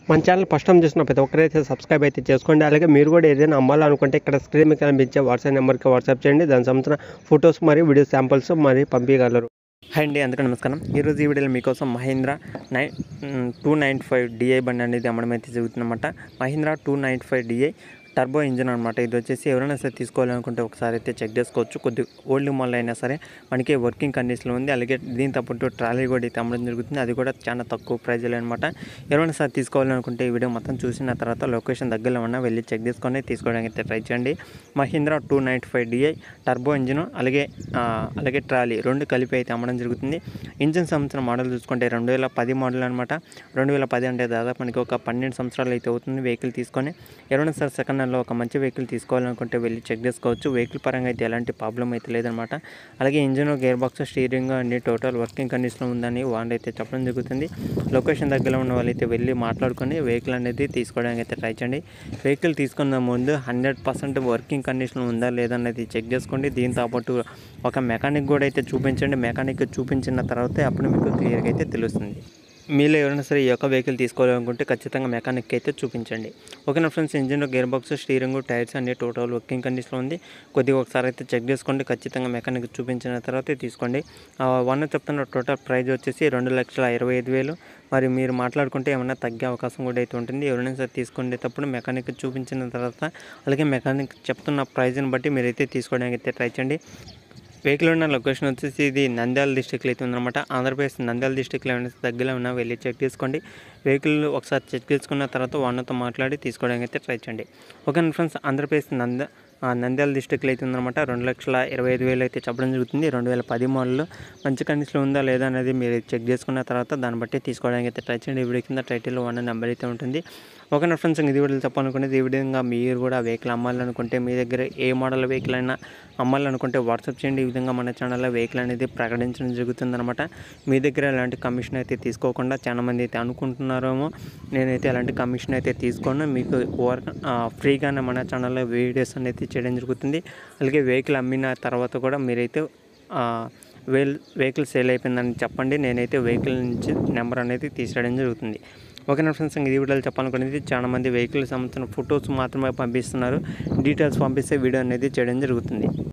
మన channel first time చూసిన ప్రతి ఒక్కరైతే సబ్స్క్రైబ్ అయితే చేసుకోండి అలాగే మీరు కూడా ఏదైనా అమ్మాలనుకుంటే ఇక్కడ స్క్రీన్ మీద కనిపించే వాట్సాప్ నెంబర్కి వాట్సాప్ చేయండి దానికి సంబంధించిన ఫొటోస్ మరియు వీడియో శాంపుల్స్ మరి పంపించగలరు హాయ్ అండి అందరికీ నమస్కారం ఈరోజు ఈ వీడియోలో మీకోసం Mahindra nine two nine five DI బండి అనేది అమ్మడం అయితే జరుగుతుందన్నమాట Mahindra two nine five DI turbo engine అనమాట ఇది వచ్చేసి ఎవరైనా సరే తీసుకోవాలనుకుంటే ఒకసారి అయితే చెక్ చేసుకోవచ్చు కొద్ది ఓల్డ్ మోడల్ అయినా సరే మనకి వర్కింగ్ కండిషన్లో ఉంది అలాగే దీంతో పాటు ట్రాలీ కూడా అయితే అమ్మడం జరుగుతుంది అది కూడా చాలా తక్కువ ప్రైజ్లో అనమాట ఎవరైనా సరే తీసుకోవాలనుకుంటే ఈ వీడియో మొత్తం చూసిన తర్వాత లొకేషన్ దగ్గరలో ఉన్న వెళ్ళి చెక్ చేసుకొని తీసుకోవడానికి అయితే ట్రై చేయండి Mahindra two ninety five DI turbo engine అలాగే ఆ, అలాగే ట్రాలీ రెండు కలిపి అయితే అమ్మడం జరుగుతుంది ఇంజిన్ సంవత్సరం మోడల్ చూసుకుంటే రెండు వేల పది మోడల్ అనమాట రెండు వేల పది అంటే దాదాపు మనకి ఒక పన్నెండు సంవత్సరాలు అయితే అవుతుంది వెహికల్ తీసుకొని ఎవరైనా సరే సెకండ్ హ్యాండ్లో ఒక మంచి వెహికల్ తీసుకోవాలనుకుంటే వెళ్ళి చెక్ చేసుకోవచ్చు వెహికల్ పరంగా అయితే ఎలాంటి ప్రాబ్లం అయితే లేదనమాట అలాగే ఇంజిన్ గేర్ బాక్స్ స్టీరింగ్ అన్ని టోటల్ వర్కింగ్ కండిషన్లో ఉందని వాళ్ళు అయితే చెప్పడం జరుగుతుంది లొకేషన్ దగ్గరలో ఉన్న వాళ్ళైతే వెళ్ళి మాట్లాడుకొని వెహికల్ అనేది తీసుకోవడానికి అయితే ట్రై చేయండి వెహికల్ తీసుకున్న ముందు హండ్రెడ్ పర్సెంట్ వర్కింగ్ కండిషన్ ఉందా లేదా అనేది చెక్ చేసుకోండి దీంతో పాటు ఒక మెకానిక్ కూడా అయితే చూపించండి మెకానిక్ చూపించిన తర్వాత అప్పుడు మీకు క్లియర్గా అయితే తెలుస్తుంది మీలో ఎవరైనా సరే ఈ యొక్క వెహికల్ తీసుకోవాలనుకుంటే ఖచ్చితంగా మెకానిక్ అయితే చూపించండి ఓకేనా friends engine gear box steering tyres అన్ని టోటల్ వర్కింగ్ కండిషన్లో ఉంది కొద్దిగా ఒకసారి అయితే చెక్ చేసుకోండి ఖచ్చితంగా మెకానిక్ చూపించిన తర్వాత తీసుకోండి వన్ చెప్తున్న టోటల్ ప్రైస్ వచ్చేసి రెండు లక్షల ఇరవై ఐదు వేలు మరి మీరు మాట్లాడుకుంటే ఏమైనా తగ్గే అవకాశం కూడా అయితే ఉంటుంది ఎవరైనా సరే తీసుకునేటప్పుడు మెకానిక్ చూపించిన తర్వాత అలాగే మెకానిక్ చెప్తున్న ప్రైజ్ని బట్టి మీరైతే తీసుకోవడానికి అయితే ట్రై చేయండి వెహికల్ ఉన్న లొకేషన్ వచ్చేసి ఇది నంద్యాల డిస్టిక్లో అయితే ఉందన్నమాట ఆంధ్రప్రదేశ్ నంద్యాల డిస్టిక్లో ఉన్న దగ్గరలో ఉన్న వెళ్ళి చెక్ చేసుకోండి వెహికల్ ఒకసారి చెక్ చేసుకున్న తర్వాత వాళ్ళతో మాట్లాడి తీసుకోవడానికి అయితే ట్రై చేయండి ఓకే ఫ్రెండ్స్ ఆంధ్రప్రదేశ్ నంద ఆ, నంద్యాల డిస్టిక్లో అయితే ఉందన్నమాట రెండు లక్షల ఇరవై ఐదు వేలు అయితే చెప్పడం జరుగుతుంది రెండు వేల పది మోడల్ మంచి కండిషన్లో ఉందా లేదా అనేది మీరు చెక్ చేసుకున్న తర్వాత దాన్ని బట్టి తీసుకోవడానికి అయితే ట్రై చేయండి ఈ వీడియో కింద టైటిల్లో వన్ నెంబర్ అయితే ఉంటుంది ఓకే నా ఫ్రెండ్స్ ఇది వీడియోలు చెప్పాలనుకునేది ఈ విధంగా మీరు కూడా వెహికల్ అమ్మాలనుకుంటే మీ దగ్గర ఏ మోడల్ వెహికల్ అయినా అమ్మాలనుకుంటే వాట్సాప్ చేయండి ఈ విధంగా మన ఛానల్లో వెహికల్ అనేది ప్రకటించడం జరుగుతుందన్నమాట మీ దగ్గర ఎలాంటి కమిషన్ అయితే తీసుకోకుండా చాలా మంది అయితే అనుకుంటున్నారేమో నేనైతే ఎలాంటి కమిషన్ అయితే తీసుకోను మీకు వర్క్ ఫ్రీగానే మన ఛానల్లో వీడియోస్ అనేది చేయడం జరుగుతుంది అలాగే వెహికల్ అమ్మిన తర్వాత కూడా మీరైతే ఆ, వెల్ వెహికల్ సేల్ అయిపోయిందని చెప్పండి నేనైతే వెహికల్ నుంచి నెంబర్ అనేది తీసేయడం జరుగుతుంది ఓకేనా ఫ్రెండ్స్ ఇంక ఈ వీడియోలో చెప్పాలనుకునేది చాలా మంది వెహికల్ సంబంధించిన ఫొటోస్ మాత్రమే పంపిస్తున్నారు డీటెయిల్స్ పంపిస్తే వీడియో అనేది చేయడం జరుగుతుంది